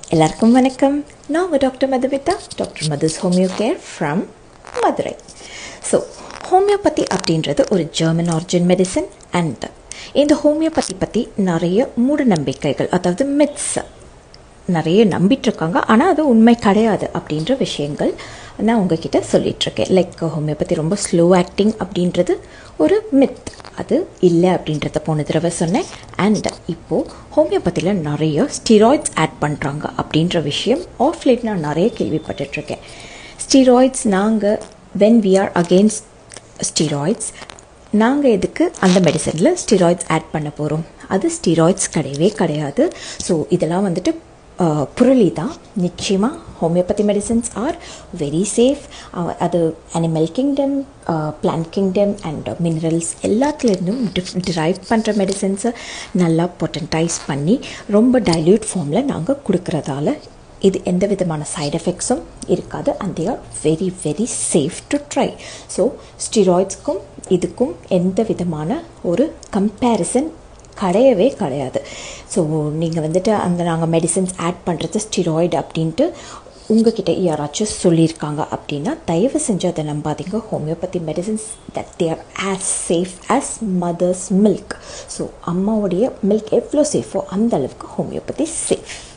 எல்லாருக்கும் வணக்கம் நான் உங்கள் doctor Madhumitha doctor Madhu's homeo care from Madurai so homeopathy அப்படின்றது ஒரு ஜெர்மன் ஆரிஜின் மெடிசன் அண்ட் இந்த ஹோமியோபதி பற்றி நிறைய மூட நம்பிக்கைகள் அதாவது மித்ஸ் நிறைய நம்பிட்டுருக்காங்க ஆனால் அது உண்மை கிடையாது அப்படின்ற விஷயங்கள் நான் உங்ககிட்ட சொல்லிகிட்ருக்கேன் லைக் ஹோமியோபதி ரொம்ப ஸ்லோ ஆக்டிங் அப்படின்றது ஒரு மித் அது இல்லை அப்படின்றத போன தடவை சொன்னேன் அண்ட் இப்போது ஹோமியோபதியில் நிறைய ஸ்டீராய்ட்ஸ் ஆட் பண்ணுறாங்க அப்படின்ற விஷயம் ஆஃப் லேட் நான் நிறைய கேள்விப்பட்டுட்ருக்கேன் ஸ்டீராய்ட்ஸ் நாங்கள் when we are against steroids நாங்கள் எதுக்கு அந்த மெடிசனில் ஸ்டீராய்ட்ஸ் ஆட் பண்ண போகிறோம் அது ஸ்டீராய்ட்ஸ் கிடையவே கிடையாது ஸோ இதெல்லாம் வந்துட்டு புரளி தான் நிச்சயமாக homeopathy medicines are very safe அது animal kingdom plant kingdom and minerals எல்லாத்துலேருந்தும் டிஃப் டிரைவ் பண்ணுற மெடிசன்ஸை நல்லா பொட்டன்டைஸ் பண்ணி ரொம்ப டைல்யூட் ஃபார்மில் நாங்கள் கொடுக்குறதால இது எந்த விதமான சைட் எஃபெக்ட்ஸும் இருக்காது and they are very very safe to try so ஸ்டிராய்ட்ஸ்க்கும் இதுக்கும் எந்த விதமான ஒரு கம்பேரிசன் கிடையவே கிடையாது ஸோ நீங்கள் வந்துட்டு அந்த நாங்கள் மெடிசன்ஸ் ஆட் பண்ணுறது ஸ்டிராய்டு அப்படின்ட்டு உங்ககிட்ட யாராச்சும் சொல்லியிருக்காங்க அப்படின்னா தயவு செஞ்சு அதை நம்பாதீங்க homeopathy medicines that they are as safe as mother's milk so அம்மாவுடைய மில்க் எவ்வளோ சேஃபோ அந்த அளவுக்கு ஹோமியோபதி சேஃப்